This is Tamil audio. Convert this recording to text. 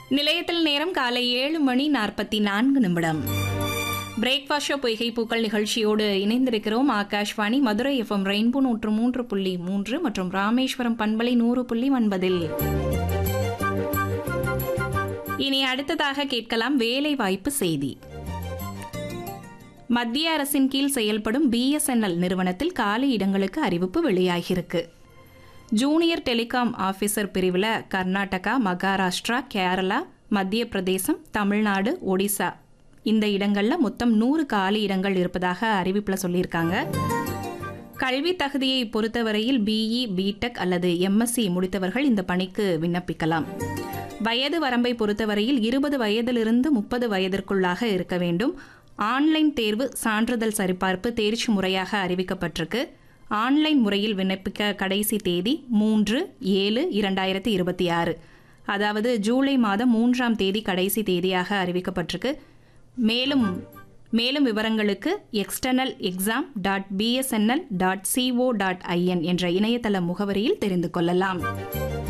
நிலையத்தில் நேரம் காலை ஏழு மணி நாற்பத்தி நான்கு நிமிடம் பிரேக்ஃபாஸ்ட் ஷோ பொய்கை பூக்கள் நிகழ்ச்சியோடு இணைந்திருக்கிறோம் ஆகாஷ்வாணி மதுரை எஃப்எம் ரெயின்போ நூற்று மூன்று புள்ளி மூன்று மற்றும் ராமேஸ்வரம் பண்பலை நூறு புள்ளி ஒன்பதில் இனி அடுத்ததாக கேட்கலாம் வேலை வாய்ப்பு செய்தி மத்திய அரசின் கீழ் செயல்படும் பிஎஸ்என்எல் நிறுவனத்தில் காலி இடங்களுக்கு அறிவிப்பு வெளியாகியிருக்கு ஜூனியர் டெலிகாம் ஆஃபீஸர் பிரிவில் கர்நாடகா மகாராஷ்டிரா கேரளா மத்திய பிரதேசம் தமிழ்நாடு ஒடிசா இந்த இடங்களில் மொத்தம் நூறு காலி இடங்கள் இருப்பதாக அறிவிப்பில் சொல்லியிருக்காங்க கல்வி தகுதியை பொறுத்தவரையில் பிஇ பிடெக் அல்லது எம்எஸ்சி முடித்தவர்கள் இந்த பணிக்கு விண்ணப்பிக்கலாம் வயது வரம்பை பொறுத்தவரையில் இருபது வயதிலிருந்து முப்பது வயதிற்குள்ளாக இருக்க வேண்டும் ஆன்லைன் தேர்வு சான்றிதழ் சரிபார்ப்பு தேர்ச்சி முறையாக அறிவிக்கப்பட்டிருக்கு ஆன்லைன் முறையில் விண்ணப்பிக்க கடைசி தேதி மூன்று ஏழு இரண்டாயிரத்தி இருபத்தி ஆறு அதாவது ஜூலை மாதம் மூன்றாம் தேதி கடைசி தேதியாக அறிவிக்கப்பட்டிருக்கு மேலும் மேலும் விவரங்களுக்கு external exam dot BSNL dot CO dot IN என்ற இணையதள முகவரியில் தெரிந்து கொள்ளலாம்